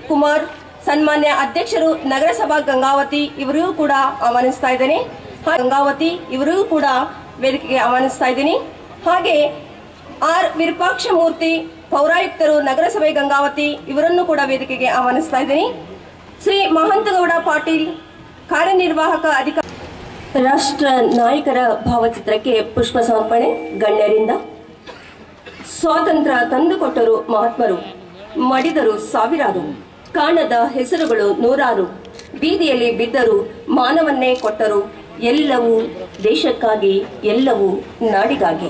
ಕುಮಾರ್ ಸನ್ಮಾನ್ಯ ಅಧ್ಯಕ್ಷರು ನಗರಸಭಾ ಗಂಗಾವತಿ ಇವರಿಗೂ ಕೂಡ ಆಹ್ವಾನಿಸ್ತಾ ಇದ್ದೇನೆ ಹಾ- ಗಂಗಾವತಿ ಇವರಿಗೂ ಕೂಡ ವೇದಿಕೆಗೆ ಆಹ್ವಾನಿಸ್ತಾ ಇದ್ದೀನಿ ಹಾಗೆ ಆರ್ ವಿರೂಪಾಕ್ಷ ಮೂರ್ತಿ ಪೌರಾಯುಕ್ತರು ನಗರಸಭೆ ಗಂಗಾವತಿ ಇವರನ್ನು ಕೂಡ ವೇದಿಕೆಗೆ ಆಹ್ವಾನಿಸ್ತಾ ಇದ್ದೀನಿ ಶ್ರೀ ಮಹಂತಗೌಡ ಪಾಟೀಲ್ ಕಾರ್ಯನಿರ್ವಾಹಕ ಅಧಿಕಾರಿ ರಾಷ್ಟ್ರ ನಾಯಕರ ಭಾವಚಿತ್ರಕ್ಕೆ ಪುಷ್ಪ ಸಮರ್ಪಣೆ ಗಣ್ಯರಿಂದ ಸ್ವಾತಂತ್ರ್ಯ ತಂದುಕೊಟ್ಟರು ಮಹಾತ್ಮರು ಮಡಿದರು ಸಾವಿರಾರು ಕಾಣದ ಹೆಸರುಗಳು ನೂರಾರು ಬೀದಿಯಲ್ಲಿ ಬಿದ್ದರು ಮಾನವನ್ನೇ ಕೊಟ್ಟರು ಎಲ್ಲವೂ ದೇಶಕ್ಕಾಗಿ ಎಲ್ಲವೂ ನಾಡಿಗಾಗಿ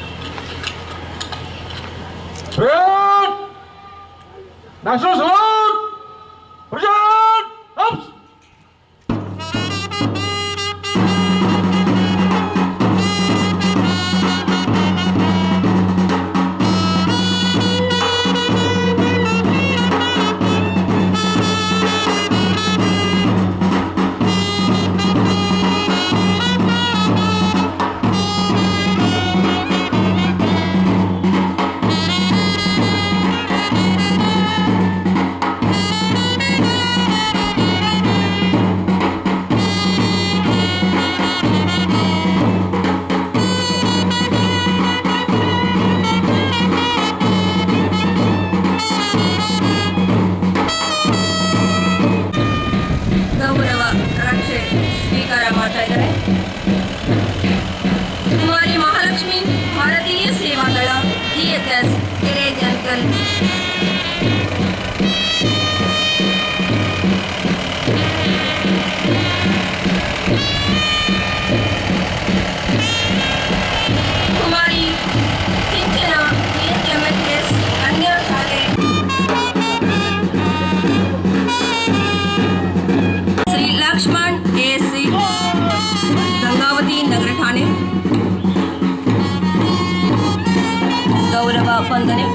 Salute! National salute! Present! Ups! ಗೌರವ ರಕ್ಷೆ ಸ್ವೀಕಾರ ಮಾಡ್ತಾ ಇದ್ದಾರೆ ಕುಮಾರಿ ಮಹಾಲಕ್ಷ್ಮಿ ಭಾರತೀಯ ಸೇವಾದಳ ಜಿಎಚ್ಎಸ್ ಗಿರೇಜ್ ಅಂಕಲ್ ಕುಮಾರಿ ಸಿಂಚನ ಜಿಎಚ್ಎಂಎಸ್ ಕನ್ಯಾ ಶಾಲೆ श्री लक्ष्मण एसी गंगावती नगर ठाणे ಗೌರವ ವಂದನೆ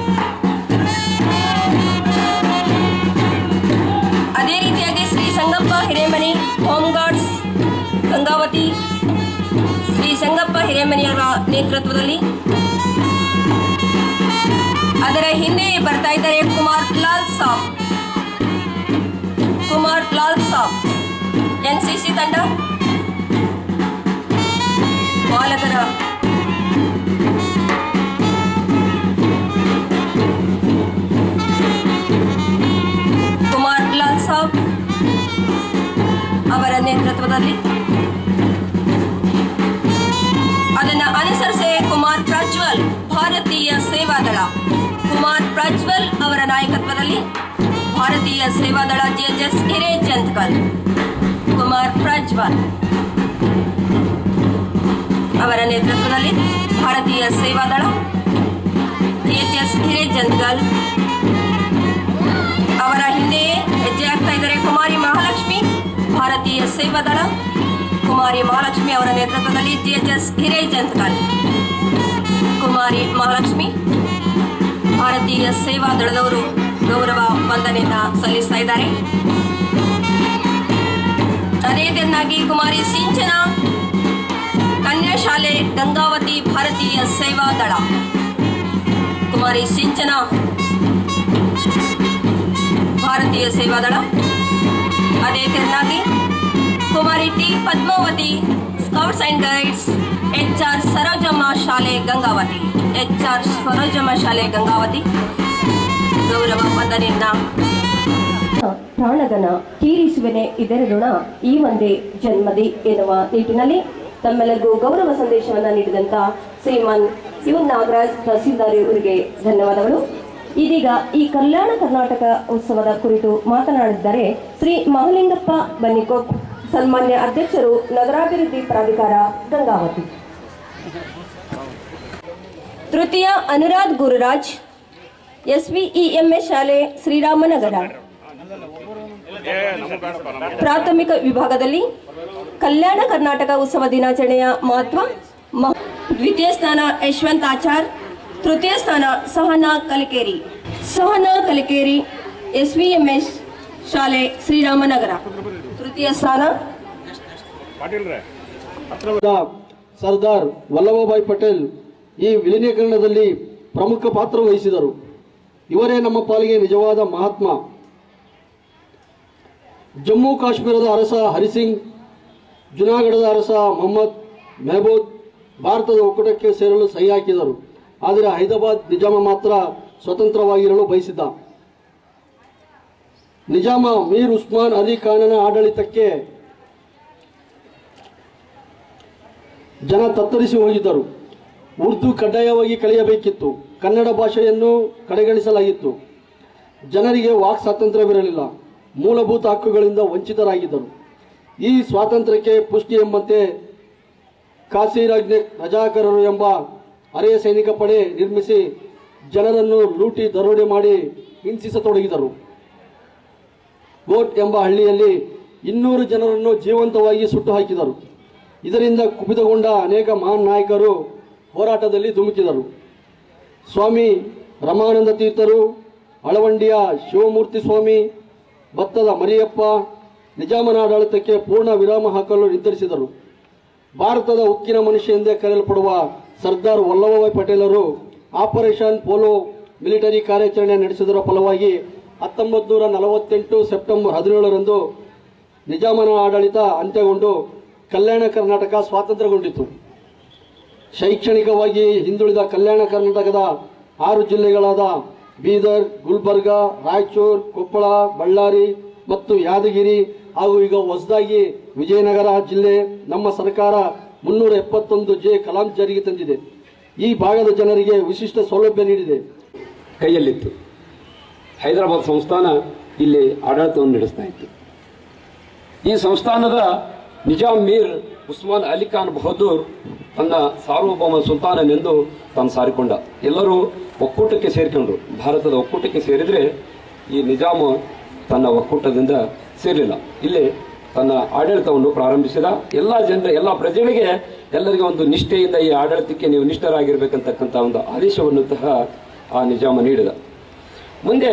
ಅದೇ ರೀತಿಯಾಗಿ ಶ್ರೀ ಸಂಗಪ್ಪ ಹಿರೇಮನಿ ಹೋಮ್ ಗಾರ್ಡ್ಸ್ ಗಂಗಾವತಿ ಶ್ರೀ ಸಂಗಪ್ಪ ಹಿರೇಮನಿಯವರ ನೇತೃತ್ವದಲ್ಲಿ ಅದರ ಹಿಂದೆ ಬರ್ತಾ ಇದ್ದಾರೆ ಕುಮಾರ್ ಲಾಲ್ ಸಾಬ್ ಕುಮಾರ್ ಲಾಲ್ ಸಾಬ್ ಎನ್ಸಿಸಿ ತಂಡ ಬಾಲಕರ ಕುಮಾರ್ ಲಾಲ್ ಸಾಬ್ ಅವರ ನೇತೃತ್ವದಲ್ಲಿ ಅದನ್ನು ಅನುಸರಿಸಿ ಕುಮಾರ್ ಪ್ರಜ್ವಲ್ ಭಾರತೀಯ ಸೇವಾದಳ ಕುಮಾರ್ ಪ್ರಜ್ವಲ್ ಅವರ ನಾಯಕತ್ವದಲ್ಲಿ ಭಾರತೀಯ ಸೇವಾದಳ ಜೆಎಚ್ಎಸ್ ಹಿರೇಚಂದ್ಕಲ್ ಕುಮಾರ್ ಪ್ರಜ್ವಲ್ ಅವರ ನೇತೃತ್ವದಲ್ಲಿ ಭಾರತೀಯ ಸೇವಾದಳ ಜೆಎಚ್ಎಸ್ ಹಿರೇಚಂದ್ಕಲ್ ಅವರ ಹಿಂದೆಯೇ ಹೆಜ್ಜೆ ಆಗ್ತಾ ಇದ್ದಾರೆ ಕುಮಾರಿ ಮಹಾಲಕ್ಷ್ಮಿ ಭಾರತೀಯ ಸೇವಾದಳ ಕುಮಾರಿ ಮಹಾಲಕ್ಷ್ಮಿ ಅವರ ನೇತೃತ್ವದಲ್ಲಿ ಜಿಎಚ್ಎಸ್ ಹಿರೇಚಂದ್ಕಲ್ ಕುಮಾರಿ ಮಹಾಲಕ್ಷ್ಮಿ ಭಾರತೀಯ ಸೇವಾ ದಳದವರು ಗೌರವ ವಂದನೆಯನ್ನ ಸಲ್ಲಿಸ್ತಾ ಇದ್ದಾರೆ ಅದೇ ರೀತಿಯಾಗಿ ಕುಮಾರಿ ಸಿಂಚನ ಕನ್ಯಾ ಶಾಲೆ ಗಂಗಾವತಿ ಭಾರತೀಯ ಸೇವಾ ದಳ ಕುಮಾರಿ ಸಿಂಚನ ಭಾರತೀಯ ಸೇವಾದಳ ಅದೇ ತೆರನಾಗಿ Kumari T Padmavati scouts and guides H R Sarojamma ಶಾಲೆ ಗಂಗಾವತಿ ಎಚ್ ಆರ್ ಸರೋಜಮ್ಮ ಶಾಲೆ ಗಂಗಾವತಿ ಗೌರವ ವಂದನೆಯನ್ನ ಪ್ರಾಣಗನ ತೀರಿಸುವೆನೆ ಇದರ ಋಣ ಈ ಒಂದೇ ಜನ್ಮದಿ ಎನ್ನುವ ನಿಟ್ಟಿನಲ್ಲಿ ತಮ್ಮೆಲ್ಲರಿಗೂ ಗೌರವ ಸಂದೇಶವನ್ನ ನೀಡಿದಂತ ಶ್ರೀಮಾನ್ ಯು ನಾಗರಾಜ್ ತಹಸೀಲ್ದಾರ್ ಇವರಿಗೆ ಧನ್ಯವಾದಗಳು ಇದೀಗ ಈ ಕಲ್ಯಾಣ ಕರ್ನಾಟಕ ಉತ್ಸವದ ಕುರಿತು ಮಾತನಾಡಿದ್ದಾರೆ ಶ್ರೀ ಮಹಲಿಂಗಪ್ಪ ಬನ್ನಿಕೊಪ್ ಸನ್ಮಾನ್ಯ ಅಧ್ಯಕ್ಷರು ನಗರಾಭಿವೃದ್ಧಿ ಪ್ರಾಧಿಕಾರ ಗಂಗಾವತಿ ತೃತೀಯ ಅನುರಾಧ್ ಗುರುರಾಜ್ ಎಸ್ವಿಇಎಂಎಸ್ ಶಾಲೆ ಶ್ರೀರಾಮನಗರ ಪ್ರಾಥಮಿಕ ವಿಭಾಗದಲ್ಲಿ ಕಲ್ಯಾಣ ಕರ್ನಾಟಕ ಉತ್ಸವ ದಿನಾಚರಣೆಯ ಮಹತ್ವ ಮ- ದ್ವಿತೀಯ ಸ್ಥಾನ ಯಶವಂತ್ ಆಚಾರ್ ತೃತೀಯ ಸ್ಥಾನ ಸಹನಾ ಕಲಿಕೇರಿ ಸಹನಾ ಕಲಿಕೇರಿ ಎಸ್ವಿಎಂಎಸ್ ಶಾಲೆ ಶ್ರೀರಾಮನಗರ ತೃತೀಯ ಸ್ಥಾನ ಸರ್ದಾರ್ ವಲ್ಲಭಭಾಯಿ ಪಟೇಲ್ ಈ ವಿಲೀನೀಕರಣದಲ್ಲಿ ಪ್ರಮುಖ ಪಾತ್ರ ವಹಿಸಿದರು ಇವರೇ ನಮ್ಮ ಪಾಲಿಗೆ ನಿಜವಾದ ಮಹಾತ್ಮ ಜಮ್ಮು ಕಾಶ್ಮೀರದ ಅರಸ ಹರಿಸಿಂಗ್ ಜುನಾಗಢದ ಅರಸ ಮೊಹಮ್ಮದ್ ಮೆಹಬೂದ್ ಭಾರತದ ಒಕ್ಕೂಟಕ್ಕೆ ಸೇರಲು ಸಹಿ ಹಾಕಿದರು ಆದರೆ ಹೈದರಾಬಾದ್ ನಿಜಾಮ ಮಾತ್ರ ಸ್ವತಂತ್ರವಾಗಿರಲು ಬಯಸಿದ್ದ ನಿಜಾಮ ಮೀರ್ ಉಸ್ಮಾನ್ ಅಲಿ ಖಾನನ ಆಡಳಿತಕ್ಕೆ ಜನ ತತ್ತರಿಸಿ ಹೋಗಿದ್ದರು ಉರ್ದು ಕಡ್ಡಾಯವಾಗಿ ಕಲಿಯಬೇಕಿತ್ತು ಕನ್ನಡ ಭಾಷೆಯನ್ನು ಕಡೆಗಣಿಸಲಾಗಿತ್ತು ಜನರಿಗೆ ವಾಕ್ ಸ್ವಾತಂತ್ರ್ಯವಿರಲಿಲ್ಲ ಮೂಲಭೂತ ಹಕ್ಕುಗಳಿಂದ ವಂಚಿತರಾಗಿದ್ದರು ಈ ಸ್ವಾತಂತ್ರ್ಯಕ್ಕೆ ಪುಷ್ಟಿ ಎಂಬಂತೆ ಕಾಸಿರಾಜ್ಞೆ ರಜಾಕರರು ಎಂಬ ಅರೆಯ ಸೈನಿಕ ಪಡೆ ನಿರ್ಮಿಸಿ ಜನರನ್ನು ಲೂಟಿ ದರೋಡೆ ಮಾಡಿ ಹಿಂಸಿಸತೊಡಗಿದರು ಗೋಟ್ ಎಂಬ ಹಳ್ಳಿಯಲ್ಲಿ ಇನ್ನೂರು ಜನರನ್ನು ಜೀವಂತವಾಗಿ ಸುಟ್ಟು ಹಾಕಿದರು ಇದರಿಂದ ಕುಪಿತಗೊಂಡ ಅನೇಕ ಮಹಾನ್ ನಾಯಕರು ಹೋರಾಟದಲ್ಲಿ ಧುಮುಕಿದರು ಸ್ವಾಮಿ ರಮಾನಂದ ತೀರ್ಥರು ಅಳವಂಡಿಯ ಶಿವಮೂರ್ತಿ ಸ್ವಾಮಿ ಭತ್ತದ ಮರಿಯಪ್ಪ ನಿಜಾಮನ ಆಡಳಿತಕ್ಕೆ ಪೂರ್ಣ ವಿರಾಮ ಹಾಕಲು ನಿರ್ಧರಿಸಿದರು ಭಾರತದ ಉಕ್ಕಿನ ಮನುಷ್ಯ ಎಂದೇ ಕರೆಯಲ್ಪಡುವ ಸರ್ದಾರ್ ವಲ್ಲಭಭಾಯ್ ಪಟೇಲರು ಆಪರೇಷನ್ ಪೋಲೋ ಮಿಲಿಟರಿ ಕಾರ್ಯಾಚರಣೆ ನಡೆಸಿದರ ಫಲವಾಗಿ ಹತ್ತೊಂಬತ್ತು ನೂರ ನಲವತ್ತೆಂಟು ಸೆಪ್ಟೆಂಬರ್ ಹದಿನೇಳರಂದು ನಿಜಾಮನ ಆಡಳಿತ ಅಂತ್ಯಗೊಂಡು ಕಲ್ಯಾಣ ಕರ್ನಾಟಕ ಸ್ವಾತಂತ್ರ್ಯಗೊಂಡಿತು ಶೈಕ್ಷಣಿಕವಾಗಿ ಹಿಂದುಳಿದ ಕಲ್ಯಾಣ ಕರ್ನಾಟಕದ ಆರು ಜಿಲ್ಲೆಗಳಾದ ಬೀದರ್ ಗುಲ್ಬರ್ಗ ರಾಯಚೂರು ಕೊಪ್ಪಳ ಬಳ್ಳಾರಿ ಮತ್ತು ಯಾದಗಿರಿ ಹಾಗೂ ಈಗ ಹೊಸದಾಗಿ ವಿಜಯನಗರ ಜಿಲ್ಲೆ ನಮ್ಮ ಸರ್ಕಾರ ಮುನ್ನೂರ ಎಪ್ಪತ್ತೊಂದು ಜೆ ಕಲಾಂ ಜಾರಿಗೆ ತಂದಿದೆ ಈ ಭಾಗದ ಜನರಿಗೆ ವಿಶಿಷ್ಟ ಸೌಲಭ್ಯ ನೀಡಿದೆ ಕೈಯಲ್ಲಿತ್ತು ಹೈದರಾಬಾದ್ ಸಂಸ್ಥಾನ ಇಲ್ಲಿ ಆಡಳಿತವನ್ನು ನಡೆಸ್ತಾ ಇತ್ತು ಈ ಸಂಸ್ಥಾನದ ನಿಜಾಮ್ ಮೀರ್ ಉಸ್ಮಾನ್ ಅಲಿ ಖಾನ್ ಬಹದ್ದೂರ್ ತನ್ನ ಸಾರ್ವಭೌಮ ಸುಲ್ತಾನನೆಂದು ತಾನು ಸಾರಿಕೊಂಡ ಎಲ್ಲರೂ ಒಕ್ಕೂಟಕ್ಕೆ ಸೇರಿಕೊಂಡ್ರು ಭಾರತದ ಒಕ್ಕೂಟಕ್ಕೆ ಸೇರಿದ್ರೆ ಈ ನಿಜಾಮ ತನ್ನ ಒಕ್ಕೂಟದಿಂದ ಸೇರಲಿಲ್ಲ ಇಲ್ಲಿ ತನ್ನ ಆಡಳಿತವನ್ನು ಪ್ರಾರಂಭಿಸಿದ ಎಲ್ಲ ಜನರ ಎಲ್ಲ ಪ್ರಜೆಗಳಿಗೆ ಎಲ್ಲರಿಗೆ ಒಂದು ನಿಷ್ಠೆಯಿಂದ ಈ ಆಡಳಿತಕ್ಕೆ ನೀವು ನಿಷ್ಠರಾಗಿರ್ಬೇಕಂತಕ್ಕಂಥ ಒಂದು ಆದೇಶವನ್ನು ಸಹ ಆ ನಿಜಾಮ ನೀಡಿದ ಮುಂದೆ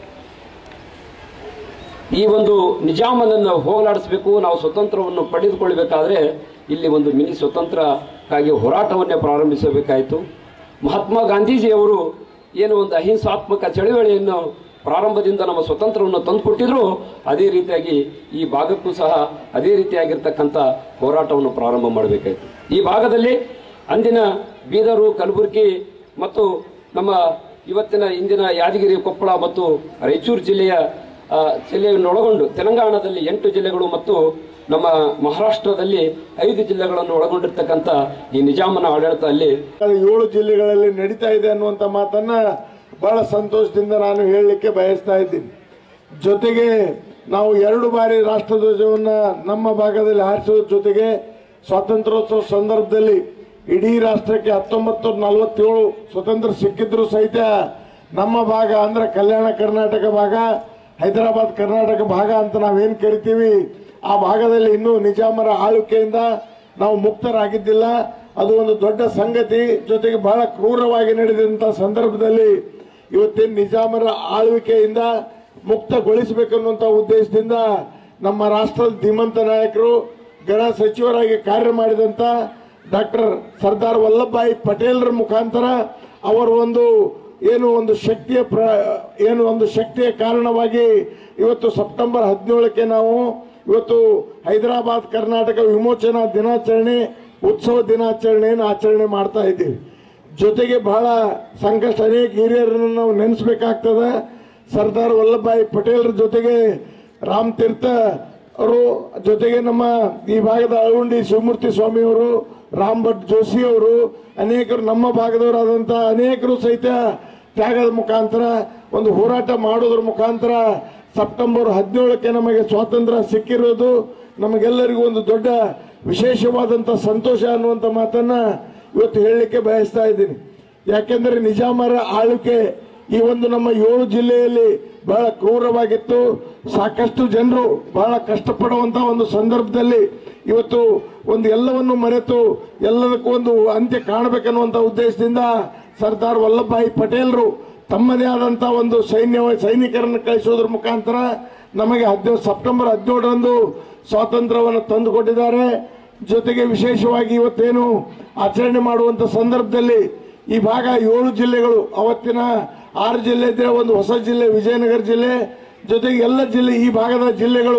ಈ ಒಂದು ನಿಜಾಮನನ್ನು ಹೋಗಲಾಡಿಸಬೇಕು ನಾವು ಸ್ವತಂತ್ರವನ್ನು ಪಡೆದುಕೊಳ್ಳಬೇಕಾದ್ರೆ ಇಲ್ಲಿ ಒಂದು ಮಿನಿ ಸ್ವತಂತ್ರಕ್ಕಾಗಿ ಹೋರಾಟವನ್ನೇ ಪ್ರಾರಂಭಿಸಬೇಕಾಯಿತು ಮಹಾತ್ಮ ಗಾಂಧೀಜಿಯವರು ಏನು ಒಂದು ಅಹಿಂಸಾತ್ಮಕ ಚಳವಳಿಯನ್ನು ಪ್ರಾರಂಭದಿಂದ ನಮ್ಮ ಸ್ವತಂತ್ರವನ್ನು ತಂದುಕೊಟ್ಟಿದ್ರು ಅದೇ ರೀತಿಯಾಗಿ ಈ ಭಾಗಕ್ಕೂ ಸಹ ಅದೇ ರೀತಿಯಾಗಿರ್ತಕ್ಕಂಥ ಹೋರಾಟವನ್ನು ಪ್ರಾರಂಭ ಮಾಡಬೇಕಾಯಿತು ಈ ಭಾಗದಲ್ಲಿ ಅಂದಿನ ಬೀದರು ಕಲಬುರಗಿ ಮತ್ತು ನಮ್ಮ ಇವತ್ತಿನ ಇಂದಿನ ಯಾದಗಿರಿ ಕೊಪ್ಪಳ ಮತ್ತು ರಾಯಚೂರು ಜಿಲ್ಲೆಯ ಆ, ಜಿಲ್ಲೆಯನ್ನು ಒಳಗೊಂಡು ತೆಲಂಗಾಣದಲ್ಲಿ ಎಂಟು ಜಿಲ್ಲೆಗಳು ಮತ್ತು ನಮ್ಮ ಮಹಾರಾಷ್ಟ್ರದಲ್ಲಿ ಐದು ಜಿಲ್ಲೆಗಳನ್ನು ಒಳಗೊಂಡಿರ್ತಕ್ಕಂಥ ಈ ನಿಜಾಮನ ಆಡಳಿತ ಅಲ್ಲಿ ಏಳು ಜಿಲ್ಲೆಗಳಲ್ಲಿ ನಡೀತಾ ಇದೆ ಅನ್ನುವಂತ ಮಾತನ್ನ ಬಹಳ ಸಂತೋಷದಿಂದ ನಾನು ಹೇಳಲಿಕ್ಕೆ ಬಯಸ್ತಾ ಇದ್ದೀನಿ ಜೊತೆಗೆ ನಾವು ಎರಡು ಬಾರಿ ರಾಷ್ಟ್ರಧ್ವಜವನ್ನ ನಮ್ಮ ಭಾಗದಲ್ಲಿ ಹಾರಿಸೋದ್ರ ಜೊತೆಗೆ ಸ್ವಾತಂತ್ರ್ಯೋತ್ಸವ ಸಂದರ್ಭದಲ್ಲಿ ಇಡೀ ರಾಷ್ಟ್ರಕ್ಕೆ ಹತ್ತೊಂಬತ್ತು ನಲವತ್ತೇಳು ಸ್ವತಂತ್ರ ಸಿಕ್ಕಿದ್ರು ಸಹಿತ ನಮ್ಮ ಭಾಗ ಅಂದ್ರೆ ಕಲ್ಯಾಣ ಕರ್ನಾಟಕ ಭಾಗ ಹೈದರಾಬಾದ್ ಕರ್ನಾಟಕ ಭಾಗ ಅಂತ ನಾವೇನ್ ಕರಿತೀವಿ ಆ ಭಾಗದಲ್ಲಿ ಇನ್ನೂ ನಿಜಾಮರ ಆಳ್ವಿಕೆಯಿಂದ ನಾವು ಮುಕ್ತರಾಗಿದ್ದಿಲ್ಲ ಅದು ಒಂದು ದೊಡ್ಡ ಸಂಗತಿ ಜೊತೆಗೆ ಬಹಳ ಕ್ರೂರವಾಗಿ ನಡೆದಂತ ಸಂದರ್ಭದಲ್ಲಿ ಇವತ್ತಿನ ನಿಜಾಮರ ಆಳ್ವಿಕೆಯಿಂದ ಮುಕ್ತಗೊಳಿಸಬೇಕನ್ನುವಂತ ಉದ್ದೇಶದಿಂದ ನಮ್ಮ ರಾಷ್ಟ್ರದ ಧೀಮಂತ ನಾಯಕರು ಗೃಹ ಸಚಿವರಾಗಿ ಕಾರ್ಯ ಮಾಡಿದಂತ ಡಾಕ್ಟರ್ ಸರ್ದಾರ್ ವಲ್ಲಭಭಾಯಿ ಪಟೇಲ್ರ ಮುಖಾಂತರ ಅವರ ಒಂದು ಏನು ಒಂದು ಶಕ್ತಿಯ ಪ್ರ ಏನು ಒಂದು ಶಕ್ತಿಯ ಕಾರಣವಾಗಿ ಇವತ್ತು ಸೆಪ್ಟೆಂಬರ್ ಹದಿನೇಳಕ್ಕೆ ನಾವು ಇವತ್ತು ಹೈದರಾಬಾದ್ ಕರ್ನಾಟಕ ವಿಮೋಚನಾ ದಿನಾಚರಣೆ ಉತ್ಸವ ದಿನಾಚರಣೆಯನ್ನು ಆಚರಣೆ ಮಾಡ್ತಾ ಇದ್ದೀವಿ ಜೊತೆಗೆ ಬಹಳ ಸಂಕಷ್ಟ ಅನೇಕ ಹಿರಿಯರನ್ನು ನಾವು ನೆನೆಸ್ಬೇಕಾಗ್ತದೆ ಸರ್ದಾರ್ ವಲ್ಲಭಭಾಯಿ ಪಟೇಲ್ರ ಜೊತೆಗೆ ರಾಮ್ ತೀರ್ಥ ಅವರು ಜೊತೆಗೆ ನಮ್ಮ ಈ ಭಾಗದ ಅಳವಂಡಿ ಶಿವಮೂರ್ತಿ ಸ್ವಾಮಿ ಅವರು ರಾಮ್ ಭಟ್ ಜೋಶಿ ಅವರು ಅನೇಕರು ನಮ್ಮ ಭಾಗದವರಾದಂಥ ಅನೇಕರು ಸಹಿತ ತ್ಯಾಗದ ಮುಖಾಂತರ ಒಂದು ಹೋರಾಟ ಮಾಡೋದ್ರ ಮುಖಾಂತರ ಸೆಪ್ಟೆಂಬರ್ ಹದಿನೇಳಕ್ಕೆ ನಮಗೆ ಸ್ವಾತಂತ್ರ್ಯ ಸಿಕ್ಕಿರೋದು ನಮಗೆಲ್ಲರಿಗೂ ಒಂದು ದೊಡ್ಡ ವಿಶೇಷವಾದಂಥ ಸಂತೋಷ ಅನ್ನುವಂಥ ಮಾತನ್ನ ಇವತ್ತು ಹೇಳಲಿಕ್ಕೆ ಬಯಸ್ತಾ ಇದ್ದೀನಿ ಯಾಕೆಂದ್ರೆ ನಿಜಾಮರ ಆಳ್ವಿಕೆ ಈ ಒಂದು ನಮ್ಮ ಏಳು ಜಿಲ್ಲೆಯಲ್ಲಿ ಬಹಳ ಕ್ರೂರವಾಗಿತ್ತು ಸಾಕಷ್ಟು ಜನರು ಬಹಳ ಕಷ್ಟಪಡುವಂತ ಒಂದು ಸಂದರ್ಭದಲ್ಲಿ ಇವತ್ತು ಒಂದು ಎಲ್ಲವನ್ನು ಮರೆತು ಎಲ್ಲದಕ್ಕೂ ಒಂದು ಅಂತ್ಯ ಕಾಣಬೇಕನ್ನುವಂತ ಉದ್ದೇಶದಿಂದ ಸರ್ದಾರ್ ವಲ್ಲಭಭಾಯಿ ಪಟೇಲ್ರು ತಮ್ಮದೇ ಆದಂತ ಒಂದು ಸೈನ್ಯ ಸೈನಿಕರನ್ನು ಕಳಿಸೋದ್ರ ಮುಖಾಂತರ ನಮಗೆ ಹದಿನೇಳು ಸೆಪ್ಟೆಂಬರ್ ಹದಿನೇಳರಂದು ಸ್ವಾತಂತ್ರ್ಯವನ್ನು ತಂದುಕೊಟ್ಟಿದ್ದಾರೆ ಜೊತೆಗೆ ವಿಶೇಷವಾಗಿ ಇವತ್ತೇನು ಆಚರಣೆ ಮಾಡುವಂತ ಸಂದರ್ಭದಲ್ಲಿ ಈ ಭಾಗ ಏಳು ಜಿಲ್ಲೆಗಳು ಅವತ್ತಿನ ಆರು ಜಿಲ್ಲೆ ಇದ್ರೆ ಒಂದು ಹೊಸ ಜಿಲ್ಲೆ ವಿಜಯನಗರ ಜಿಲ್ಲೆ ಜೊತೆಗೆ ಎಲ್ಲ ಜಿಲ್ಲೆ ಈ ಭಾಗದ ಜಿಲ್ಲೆಗಳು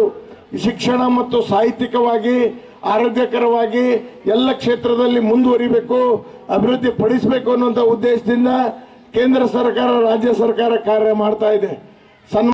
ಶಿಕ್ಷಣ ಮತ್ತು ಸಾಹಿತ್ಯಿಕವಾಗಿ ಆರೋಗ್ಯಕರವಾಗಿ ಎಲ್ಲ ಕ್ಷೇತ್ರದಲ್ಲಿ ಮುಂದುವರಿಬೇಕು ಅಭಿವೃದ್ಧಿ ಪಡಿಸಬೇಕು ಅನ್ನುವಂಥ ಉದ್ದೇಶದಿಂದ ಕೇಂದ್ರ ಸರ್ಕಾರ ರಾಜ್ಯ ಸರ್ಕಾರ ಕಾರ್ಯ ಮಾಡ್ತಾ ಇದೆ ಸನ್ಮಾನ್ಯ